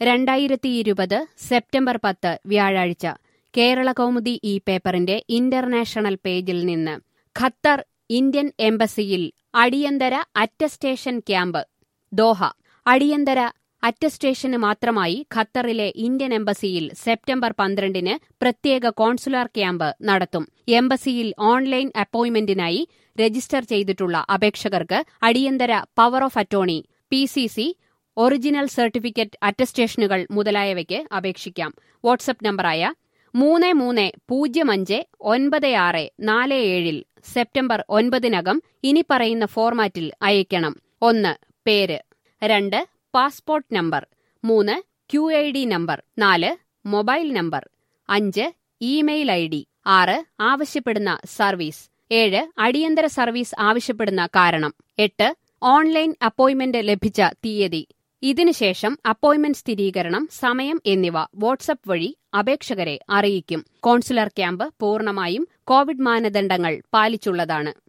രണ്ടായിരത്തി ഇരുപത് സെപ്റ്റംബർ പത്ത് വ്യാഴാഴ്ച കേരള കൗമുദി ഈ പേപ്പറിന്റെ ഇന്റർനാഷണൽ പേജിൽ നിന്ന് ഖത്തർ ഇന്ത്യൻ എംബസിയിൽ അടിയന്തര അറ്റസ്റ്റേഷൻ ക്യാമ്പ് ദോഹ അടിയന്തര അറ്റസ്റ്റേഷന് മാത്രമായി ഖത്തറിലെ ഇന്ത്യൻ എംബസിയിൽ സെപ്റ്റംബർ പന്ത്രണ്ടിന് പ്രത്യേക കോൺസുലാർ ക്യാമ്പ് നടത്തും എംബസിയിൽ ഓൺലൈൻ അപ്പോയിന്റ്മെന്റിനായി രജിസ്റ്റർ ചെയ്തിട്ടുള്ള അപേക്ഷകർക്ക് അടിയന്തര power of attorney P C C original certificate അറ്റസ്റ്റേഷനുകൾ മുതലായവയ്ക്ക് അപേക്ഷിക്കാം വാട്സപ്പ് നമ്പറായ മൂന്ന് മൂന്ന് പൂജ്യം അഞ്ച് ഒൻപത് ആറ് നാല് ഏഴിൽ സെപ്റ്റംബർ ഒൻപതിനകം ഇനി പറയുന്ന ഫോർമാറ്റിൽ അയക്കണം ഒന്ന് പേര് രണ്ട് പാസ്പോർട്ട് നമ്പർ മൂന്ന് ക്യു ഐ ഡി നമ്പർ നാല് മൊബൈൽ നമ്പർ അഞ്ച് ഇമെയിൽ ഐ ഡി ആറ് ആവശ്യപ്പെടുന്ന സർവീസ് ഏഴ് അടിയന്തര സർവീസ് ആവശ്യപ്പെടുന്ന കാരണം എട്ട് ഓൺലൈൻ അപ്പോയിന്റ്മെന്റ് ലഭിച്ച തീയതി ഇതിനുശേഷം അപ്പോയിന്റ്മെന്റ് സ്ഥിരീകരണം സമയം എന്നിവ വാട്സപ്പ് വഴി അപേക്ഷകരെ അറിയിക്കും കോൺസുലർ ക്യാമ്പ് പൂർണ്ണമായും കോവിഡ് മാനദണ്ഡങ്ങൾ പാലിച്ചുള്ളതാണ്